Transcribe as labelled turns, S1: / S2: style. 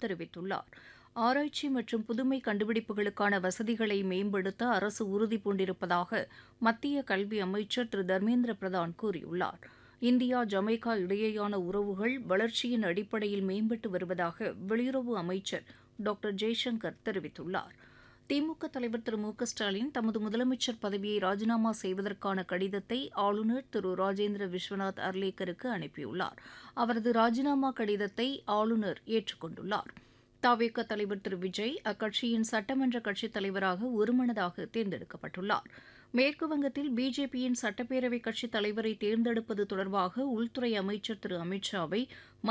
S1: தெரிவித்துள்ளார் ஆராய்ச்சி மற்றும் புதுமை கண்டுபிடிப்புகளுக்கான வசதிகளை மேம்படுத்த அரசு உறுதி பூண்டிருப்பதாக மத்திய கல்வி அமைச்சர் திரு தர்மேந்திர பிரதான் கூறியுள்ளார் இந்தியா ஜமைக்கா இடையேயான உறவுகள் வளர்ச்சியின் அடிப்படையில் மேம்பட்டு வருவதாக வெளியுறவு அமைச்சர் டாக்டர் ஜெய்சங்கர் தெரிவித்துள்ளார் திமுக தலைவர் திரு மு க ஸ்டாலின் தமது முதலமைச்சர் பதவியை ராஜினாமா செய்வதற்கான கடிதத்தை ஆளுநர் திரு ராஜேந்திர விஸ்வநாத் அர்லேக்கருக்கு அனுப்பியுள்ளார் அவரது ராஜினாமா கடிதத்தை ஆளுநர் ஏற்றுக்கொண்டுள்ளார் தாவேக தலைவர் திரு விஜய் அக்கட்சியின் சட்டமன்ற கட்சித் தலைவராக ஒருமனதாக தேர்ந்தெடுக்கப்பட்டுள்ளார் மேற்குவங்கத்தில் பிஜேபியின் சட்டப்பேரவை கட்சித் தலைவரை தேர்ந்தெடுப்பது தொடர்பாக உள்துறை அமைச்சர் திரு அமித் ஷாவை